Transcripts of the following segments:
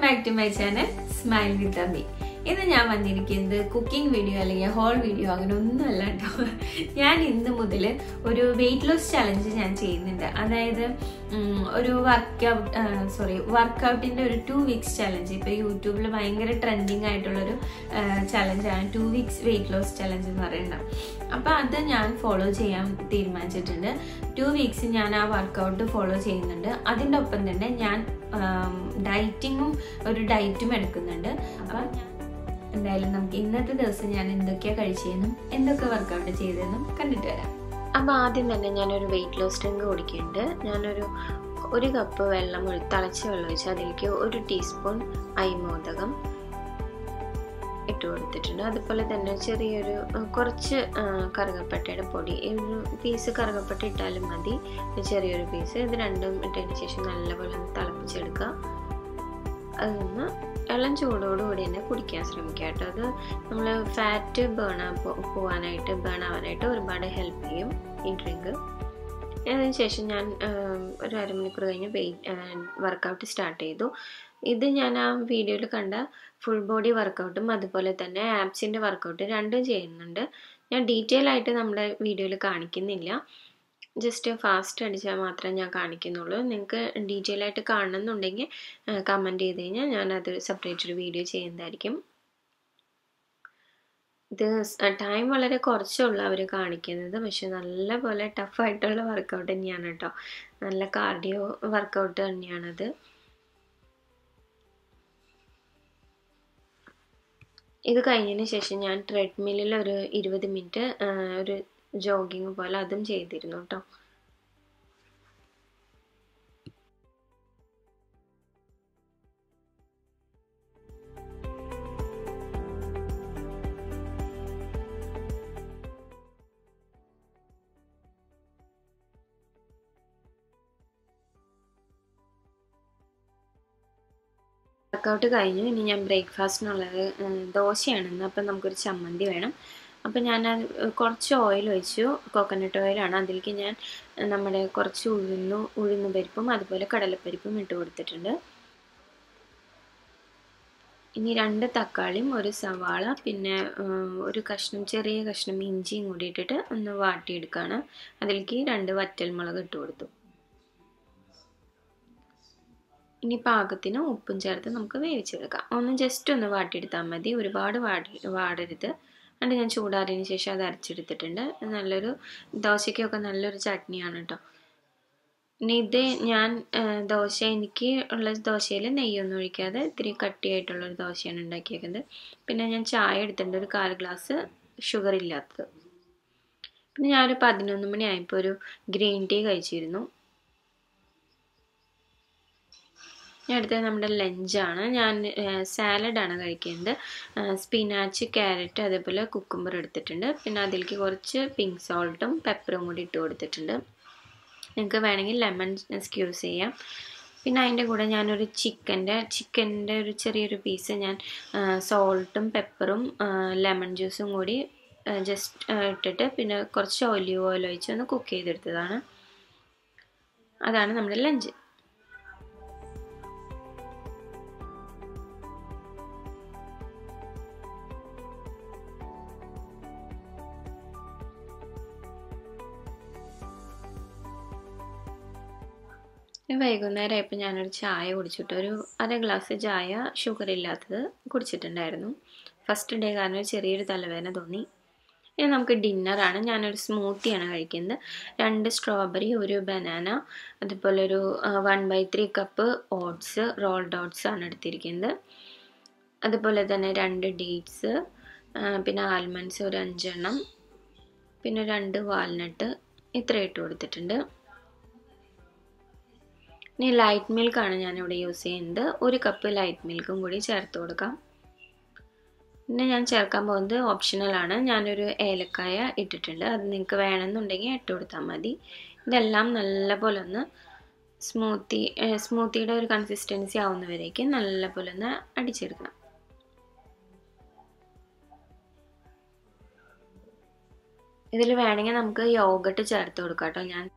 back to my channel smile with Ammi ഇന്ന് ഞാൻ വന്നിരിക്കുന്നത് കുക്കിംഗ് വീഡിയോ അല്ലെങ്കിൽ ഹോൾ വീഡിയോ അങ്ങനെ ഒന്നുമല്ല കേട്ടോ ഞാൻ ഇന്ന് മുതൽ ഒരു വെയിറ്റ് ലോസ് ചലഞ്ച് ഞാൻ ചെയ്യുന്നുണ്ട് അതായത് ഉം, ഒരു വർക്കൗട്ട് സോറി വർക്കൗട്ടിൻ്റെ ഒരു ടു വീക്സ് ചലഞ്ച് ഇപ്പോൾ യൂട്യൂബിൽ ഭയങ്കര ട്രെൻഡിങ് ആയിട്ടുള്ളൊരു ചലഞ്ചാണ് two weeks weight loss challenge എന്ന് പറയുന്നത് അപ്പോൾ അത് ഞാൻ ഫോളോ ചെയ്യാൻ തീരുമാനിച്ചിട്ടുണ്ട് ടു വീക്സ് ഞാൻ ആ വർക്കൗട്ട് ഫോളോ ചെയ്യുന്നുണ്ട് അതിൻ്റെ ഒപ്പം തന്നെ ഞാൻ ഡയറ്റിങ്ങും ഒരു ഡയറ്റും എടുക്കുന്നുണ്ട് അപ്പം ഞാൻ എന്തായാലും നമുക്ക് ഇന്നത്തെ ദിവസം ഞാൻ എന്തൊക്കെയാണ് കഴിച്ചതെന്നും എന്തൊക്കെ വർക്കൗട്ട് ചെയ്തതെന്നും കണ്ടിട്ട് വരാം അപ്പോൾ ആദ്യം തന്നെ ഞാനൊരു വെയിറ്റ് ലോസ് ഡ്രിങ്ക് കുടിക്കുന്നുണ്ട് ഞാനൊരു ഒരു കപ്പ് വെള്ളം ഒഴി തിളച്ച വെള്ളം ഒഴിച്ച് അതിലേക്ക് ഒരു ടീസ്പൂൺ അരിമോദകം ഇട്ട് കൊടുത്തിട്ടുണ്ട് അതുപോലെ തന്നെ ചെറിയൊരു ആ, കുറച്ച് ആ, കറുകപ്പട്ടയുടെ പൊടി ഈ ഒരു പീസ് കറുകപ്പട്ട ഇട്ടാലും മതി ചെറിയൊരു പീസ് ഇത് രണ്ടും ഇട്ടതിന് ശേഷം നല്ലപോലെ ഒന്ന് തിളപ്പിച്ചെടുക്കുക അതൊന്ന് ഇളം ചൂടോടുകൂടി തന്നെ കുടിക്കാൻ ശ്രമിക്കുക കേട്ടോ അത് നമ്മൾ ഫാറ്റ് ബേൺ പോകാനായിട്ട് ബേൺ ആവാനായിട്ട് ഒരുപാട് ഹെൽപ്പ് ചെയ്യും ഈ ഡ്രിങ്ക് അതിന് ശേഷം ഞാൻ ആം, ഒരു അരമണിക്കൂർ കഴിഞ്ഞ് വെയിറ്റ് വർക്കൗട്ട് സ്റ്റാർട്ട് ചെയ്തു ഇത് ഞാൻ ആ വീഡിയോയിൽ കണ്ട ഫുൾ ബോഡി വർക്കൗട്ടും അതുപോലെ തന്നെ ആപ്സിൻ്റെ വർക്കൗട്ടും രണ്ടും ചെയ്യുന്നുണ്ട് ഞാൻ ഡീറ്റെയിൽ ആയിട്ട് നമ്മുടെ വീഡിയോയിൽ കാണിക്കുന്നില്ല ജസ്റ്റ് ഫാസ്റ്റ് അടിച്ചാൽ മാത്രമേ ഞാൻ കാണിക്കുന്നുള്ളൂ നിങ്ങൾക്ക് ഡീറ്റെയിൽ ആയിട്ട് കാണണമെന്നുണ്ടെങ്കിൽ കമൻറ്റ് ചെയ്ത് കഴിഞ്ഞാൽ ഞാനത് സെപ്പറേറ്റ് ഒരു വീഡിയോ ചെയ്യുന്നതായിരിക്കും ഇത് ടൈം വളരെ കുറച്ചുള്ള അവർ കാണിക്കുന്നത് പക്ഷെ നല്ല പോലെ ടഫായിട്ടുള്ള വർക്കൗട്ട് തന്നെയാണ് കേട്ടോ നല്ല കാർഡിയോ വർക്കൗട്ട് തന്നെയാണത് ഇത് കഴിഞ്ഞതിന് ശേഷം ഞാൻ ട്രെഡ്മില്ലിൽ ഒരു ഇരുപത് മിനിറ്റ് ഒരു ജോഗിങ് പോലെ അതും ചെയ്തിരുന്നു കേട്ടോ വർക്കൗട്ട് കഴിഞ്ഞു ഇനി ഞാൻ ബ്രേക്ക്ഫാസ്റ്റിനുള്ളത് ദോശയാണെന്ന് അപ്പം നമുക്കൊരു ചമ്മന്തി വേണം അപ്പം ഞാൻ അത് കുറച്ച് ഓയിൽ ഒഴിച്ചു കോക്കനട്ട് ഓയിലാണ് അതിലേക്ക് ഞാൻ നമ്മുടെ കുറച്ച് ഉഴുന്നു ഉഴുന്ന് പരിപ്പും അതുപോലെ കടലപ്പരിപ്പും ഇട്ട് കൊടുത്തിട്ടുണ്ട് ഇനി രണ്ട് തക്കാളിയും ഒരു സവാള പിന്നെ ഒരു കഷ്ണം ചെറിയ കഷ്ണം ഇഞ്ചിയും കൂടി ഇട്ടിട്ട് ഒന്ന് വാട്ടിയെടുക്കുകയാണ് അതിലേക്ക് രണ്ട് വറ്റൽമുളക് ഇട്ട് കൊടുത്തു ഇനി പാകത്തിന് ഉപ്പും ചേർത്ത് നമുക്ക് വേവിച്ചെടുക്കാം ഒന്ന് ജസ്റ്റ് ഒന്ന് വാട്ടിയെടുത്താൽ മതി ഒരുപാട് വാടി വാടരുത് എന്നിട്ട് ഞാൻ ചൂടാറിയതിന് ശേഷം അത് അരച്ചെടുത്തിട്ടുണ്ട് നല്ലൊരു ദോശയ്ക്കൊക്കെ നല്ലൊരു ചട്നിയാണ് കേട്ടോ ഇനി ഇത് ഞാൻ ദോശ എനിക്ക് ഉള്ള ദോശയിൽ നെയ്യൊന്നും ഒഴിക്കാതെ ഇത്തിരി കട്ടിയായിട്ടുള്ളൊരു ദോശയാണ് ഉണ്ടാക്കിയേക്കുന്നത് പിന്നെ ഞാൻ ചായ എടുത്തിട്ടുണ്ട് ഒരു കാൽ ഗ്ലാസ് ഷുഗർ ഇല്ലാത്തത് പിന്നെ ഞാനൊരു പതിനൊന്ന് മണിയായപ്പോൾ ഒരു ഗ്രീൻ ടീ കഴിച്ചിരുന്നു ഞാൻ അടുത്തത് നമ്മുടെ ലഞ്ചാണ് ഞാൻ സാലഡാണ് കഴിക്കുന്നത് സ്പിനാച്ച് ക്യാരറ്റ് അതേപോലെ കുക്കുംബർ എടുത്തിട്ടുണ്ട് പിന്നെ അതിലേക്ക് കുറച്ച് പിങ്ക് സോൾട്ടും പെപ്പറും കൂടി ഇട്ട് കൊടുത്തിട്ടുണ്ട് നിങ്ങൾക്ക് വേണമെങ്കിൽ ലെമൺ സ്ക്യൂസ് ചെയ്യാം പിന്നെ അതിൻ്റെ കൂടെ ഞാനൊരു ചിക്കൻ്റെ ചിക്കൻ്റെ ഒരു ചെറിയൊരു പീസ് ഞാൻ സോൾട്ടും പെപ്പറും ലെമൺ ജ്യൂസും കൂടി ജസ്റ്റ് ഇട്ടിട്ട് പിന്നെ കുറച്ച് ഒലിവ് ഓയിൽ ഒഴിച്ച് ഒന്ന് കുക്ക് ചെയ്തെടുത്തതാണ് അതാണ് നമ്മുടെ ലഞ്ച് വൈകുന്നേരമായപ്പോൾ ഞാനൊരു ചായ കുടിച്ചിട്ട് ഒരു അര ഗ്ലാസ് ചായ ഷുഗർ ഇല്ലാത്തത് കുടിച്ചിട്ടുണ്ടായിരുന്നു ഫസ്റ്റ് ഡേ കാരണം ഒരു ചെറിയൊരു തലവേദന തോന്നി ഇനി നമുക്ക് ഡിന്നറാണ് ഞാനൊരു സ്മൂത്തിയാണ് കഴിക്കുന്നത് രണ്ട് സ്ട്രോബെറി ഒരു ബനാന അതുപോലെ ഒരു one by three cup oats rolled oats ആണ് എടുത്തിരിക്കുന്നത് അതുപോലെ തന്നെ രണ്ട് ഡേറ്റ്സ് പിന്നെ ആൽമണ്ട്സ് ഒരു അഞ്ചെണ്ണം പിന്നെ രണ്ട് വാൽനട്ട് ഇത്ര ഇട്ട് കൊടുത്തിട്ടുണ്ട് ഇനി ലൈറ്റ് മിൽക്കാണ് ഞാനിവിടെ യൂസ് ചെയ്യുന്നത് ഒരു കപ്പ് ലൈറ്റ് മിൽക്കും കൂടി ചേർത്ത് കൊടുക്കാം പിന്നെ ഞാൻ ചേർക്കാൻ പോകുന്നത് ഓപ്ഷണലാണ് ഞാനൊരു ഏലക്കായ ഇട്ടിട്ടുണ്ട് അത് നിങ്ങൾക്ക് വേണമെന്നുണ്ടെങ്കിൽ ഇട്ട് കൊടുത്താൽ മതി ഇതെല്ലാം നല്ലപോലെ ഒന്ന് സ്മൂത്തി സ്മൂത്തിയുടെ ഒരു കൺസിസ്റ്റൻസി ആവുന്നവരേക്ക് നല്ലപോലെ ഒന്ന് അടിച്ചെടുക്കണം ഇതിൽ വേണമെങ്കിൽ നമുക്ക് യോഗട്ട് ചേർത്ത് കൊടുക്കാം കേട്ടോ ഞാൻ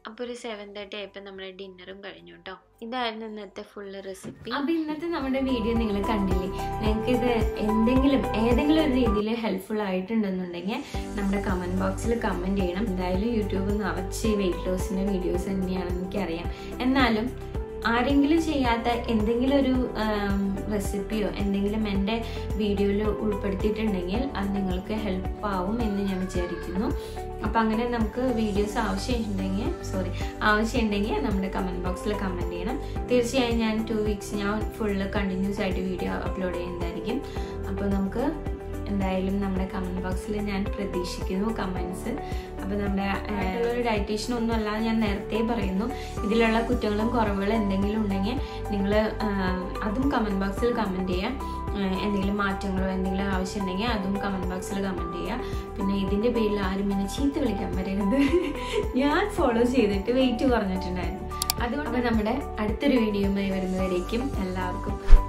അപ്പോൾ ഒരു സെവൻ തേർട്ടി ആയപ്പോൾ നമ്മുടെ ഡിന്നറും കഴിഞ്ഞു കേട്ടോ ഇതായിരുന്നു ഇന്നത്തെ ഫുള്ള് റെസിപ്പി അപ്പൊ ഇന്നത്തെ നമ്മുടെ വീഡിയോ നിങ്ങൾ കണ്ടില്ലേ നിങ്ങൾക്ക് ഇത് എന്തെങ്കിലും ഏതെങ്കിലും ഒരു രീതിയിൽ ഹെൽപ്ഫുൾ ആയിട്ടുണ്ടെന്നുണ്ടെങ്കിൽ നമ്മുടെ കമന്റ് ബോക്സിൽ കമന്റ് ചെയ്യണം എന്തായാലും യൂട്യൂബ് നിറച്ച് വെയിറ്റ് ലോസിന്റെ വീഡിയോസ് തന്നെയാണെന്ന് എനിക്കറിയാം എന്നാലും ആരെങ്കിലും ചെയ്യാത്ത എന്തെങ്കിലും ഒരു റെസിപ്പിയോ എന്തെങ്കിലും എൻ്റെ വീഡിയോയിൽ ഉൾപ്പെടുത്തിയിട്ടുണ്ടെങ്കിൽ അത് നിങ്ങൾക്ക് ഹെൽപ്പ് ആവും എന്ന് ഞാൻ വിചാരിക്കുന്നു അപ്പം അങ്ങനെ നമുക്ക് വീഡിയോസ് ആവശ്യമുണ്ടെങ്കിൽ സോറി ആവശ്യമുണ്ടെങ്കിൽ നമ്മുടെ കമൻറ്റ് ബോക്സിൽ കമൻറ്റ് ചെയ്യണം തീർച്ചയായും ഞാൻ ടു വീക്സ് ഞാൻ ഫുള്ള് കണ്ടിന്യൂസ് ആയിട്ട് വീഡിയോ അപ്ലോഡ് ചെയ്യുന്നതായിരിക്കും അപ്പോൾ നമുക്ക് എന്തായാലും നമ്മുടെ കമൻറ്റ് ബോക്സിൽ ഞാൻ പ്രതീക്ഷിക്കുന്നു കമൻസ് അപ്പോൾ നമ്മുടെ ആഹ്, ഒരു ഡയറ്റീഷ്യൻ ഒന്നും അല്ല ഞാൻ നേരത്തെ പറയുന്നു ഇതിലുള്ള കുറ്റങ്ങളും കുറവുകളും എന്തെങ്കിലും ഉണ്ടെങ്കിൽ നിങ്ങൾ അതും കമൻറ്റ് ബോക്സിൽ കമൻറ്റ് ചെയ്യാം ആഹ്, എന്തെങ്കിലും മാറ്റങ്ങളോ എന്തെങ്കിലും ആവശ്യമുണ്ടെങ്കിൽ അതും കമൻറ്റ് ബോക്സിൽ കമൻറ്റ് ചെയ്യുക പിന്നെ ഇതിൻ്റെ പേരിൽ ആരും എന്നെ ചീത്ത വിളിക്കാൻ വരരുത് ഞാൻ ഫോളോ ചെയ്തിട്ട് വെയിറ്റ് കുറഞ്ഞിട്ടുണ്ടായിരുന്നു അതുകൊണ്ട് നമ്മുടെ അടുത്തൊരു വീഡിയോയുമായി വരുന്നവരേക്കും എല്ലാവർക്കും